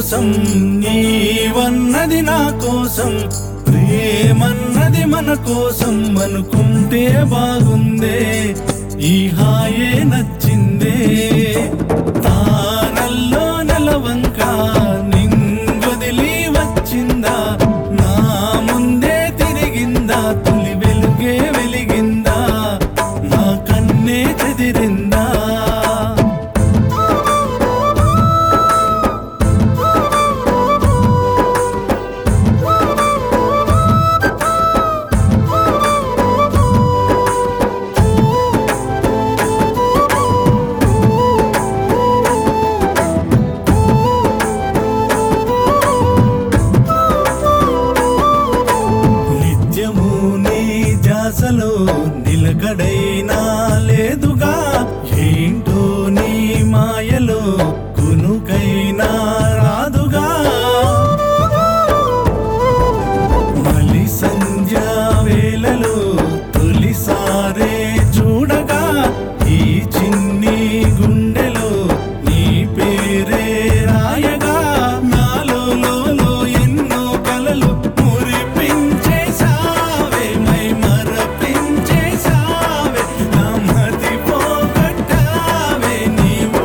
కోసం నీవన్నది నా కోసం ప్రేమన్నది మన కోసం అనుకుంటే బాగుందే ఈ హాయే నచ్చిందే తారల్లో నెలవంక నింగొదిలి వచ్చిందా నా ముందే తిరిగిందా తొలి వెలుగే వెలిగిందా నా కన్నే చెదిరిందా నిత్యము నీ జాసలో నిలకడైనా లేదుగా ఏంటో నీ మాయలో కునుకైనా రాదుగా మలి సంధ్య వేళలో తొలిసారే చూడగా ఈ చిన్ని గుండెలో నీ పేరే రాయగా నాలో లోలో ఎన్నో కలలు మురిపించేసావే మై మరపించేసావే నా మతి పోగొట్టావే నీవు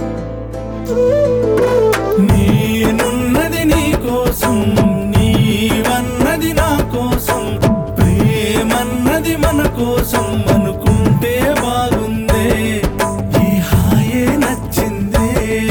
నేనున్నది నీ కోసం నీవన్నది నా కోసం ప్రేమన్నది మన కోసం అనుకుంటే బాగుందే ఈ హాయే నచ్చిందే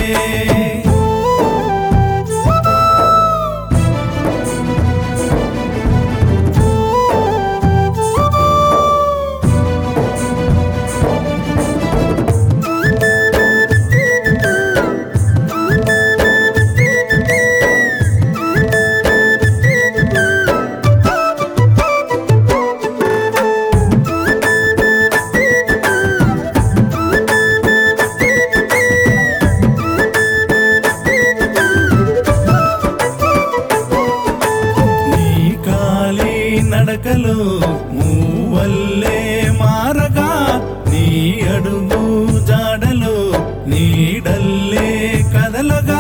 నీ కాలి నడకలో మూవల్లే మారగా నీ అడుగు జాడలో నీడల్లే కదలగా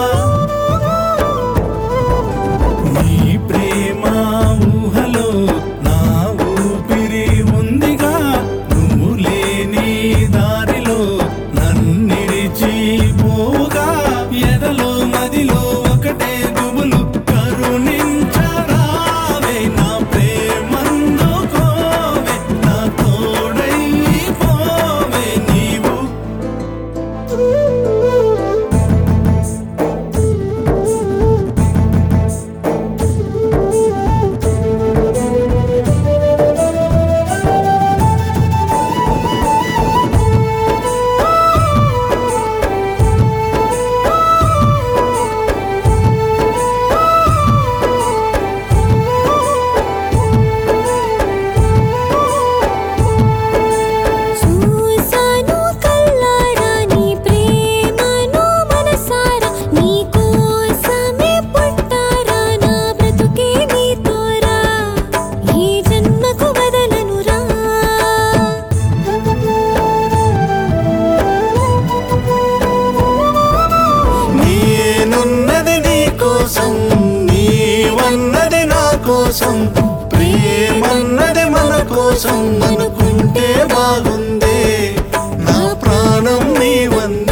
నీ ప్రేమ ఊహలో నా ఊపిరి ఉందిగా నువ్వు లేని దారిలో నన్నిడిచి పోగా ఎదలో మదిలో ఒకటే గుబులు కరుణించరావే నా ప్రేమందుకోవే నా తోడై పోవే నీవు చూసాను కల్లారా నీ ప్రేమను మనసారా నీ కోసమే పుట్టారా నా బ్రతుకే నీతోరా ఈ జన్మకు వదలనురా నేనున్నది నీ కోసం నీవన్నది నా కోసం ప్రేమన్నది మన కోసం అనుకుంటే బాగుందే నా ప్రాణం నీ వందే